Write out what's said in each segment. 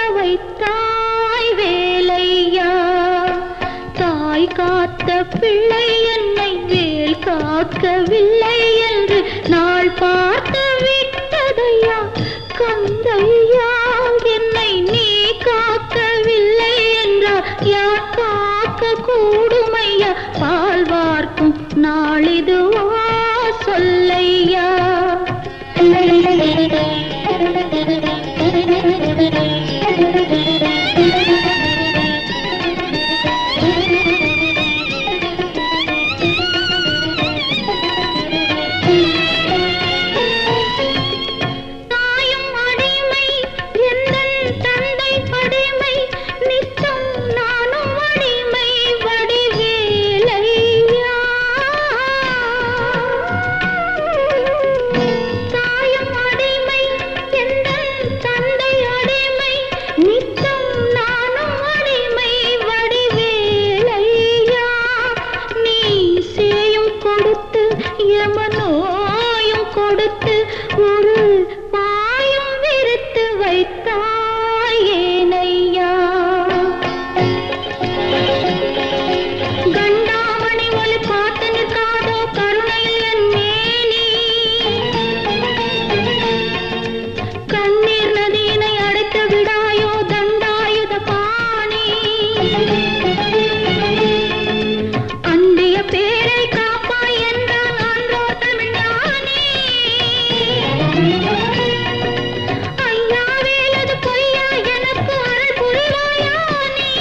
வைத்தாய் வேலையா தாய் காத்த பிள்ளை என்னை வேல் காக்கவில்லை என்று நாள் பார்த்து விட்டதையா கந்தையா என்னை நீ காக்கவில்லை என்றால் யார் காக்க கூடுமையா பால் வார்க்கும் நாளிதுவா சொல்லையா தாயும் அடிமை எந்தன் தந்தை அடிமை நித்தம் நானும் அடிமை வடிவேலையா தாயும் அடிமை எந்தன் தந்தை அடிமை நித்தம் நானும் அடிமை வடிவேலையா நீ சேயும் கொடுத்து யமனோயும் கொடுத்து ஒரு பாயும் விரித்து வைத்தாய் ஏனையா கண்டாமணி ஒளி பார்த்து நிற்காதோ கருணையில் என் மேனி கண்ணீர் நதியினை அடைத்து விடாயோ தண்டாயுத பாணி அந்திய பேரை காப்பாய் என்றான் ஆன்றோ தமிழ்ஞானி ஐயா வேலது பொய்யா எனக்கு அருள் புரிவாயா நீ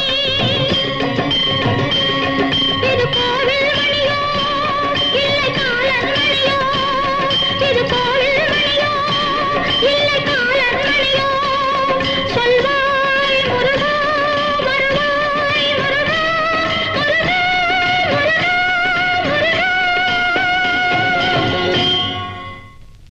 இது கோவில் மணியோ இல்லை காலன் மணியோ இது கோவில் மணியோ இல்லை காலன் மணியோ சொல்வ